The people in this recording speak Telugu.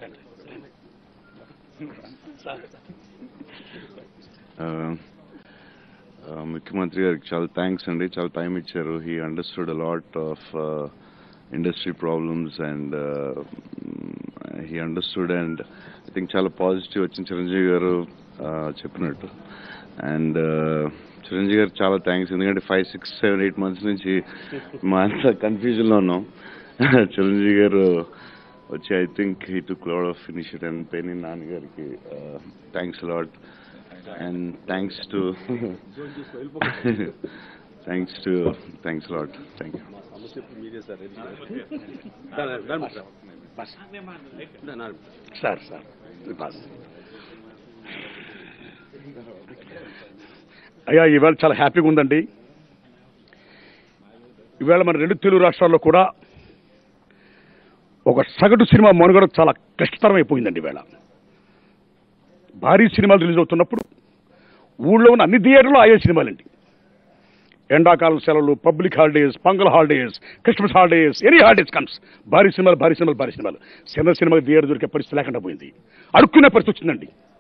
ఆ, ఆ, ముఖ్యమంత్రి గారికి చాలా థ్యాంక్స్ అండి చాలా టైం ఇచ్చారు he understood a lot of industry problems and he understood and I think చాలా పాజిటివ్ వచ్చింది చిరంజీవి గారు ఆ, చెప్పినట్టు అండ్ చిరంజీవి గారు చాలా థ్యాంక్స్ ఎందుకంటే five six seven eight months నుంచి మా అంతా కన్ఫ్యూజన్లో ఉన్నాం చిరంజీవి గారు వచ్చి I think he to cloud of initiative and పేని నాన్నగారికి thanks lot and thanks to thanks to thanks lot thank you sir sir boss. అయ్యా ఈవేళ చాలా హ్యాపీగా ఉందండి ఈవేళ మన రెండు తెలుగు రాష్ట్రాల్లో కూడా ఒక సగటు సినిమా మనుగడ చాలా కష్టతరం అయిపోయిందండి ఈవేళ భారీ సినిమాలు రిలీజ్ అవుతున్నప్పుడు ఊళ్ళో ఉన్న అన్ని థియేటర్లు ఆయే సినిమాలండి ఎండాకాలం సెలవులు public holidays Pongal holidays Christmas holidays any holidays comes భారీ సినిమాలు భారీ సినిమాలు భారీ సినిమాలు చిన్న సినిమాకి థియేటర్ దొరికే పరిస్థితి లేకుండా పోయింది అడుక్కునే పరిస్థితి వచ్చిందండి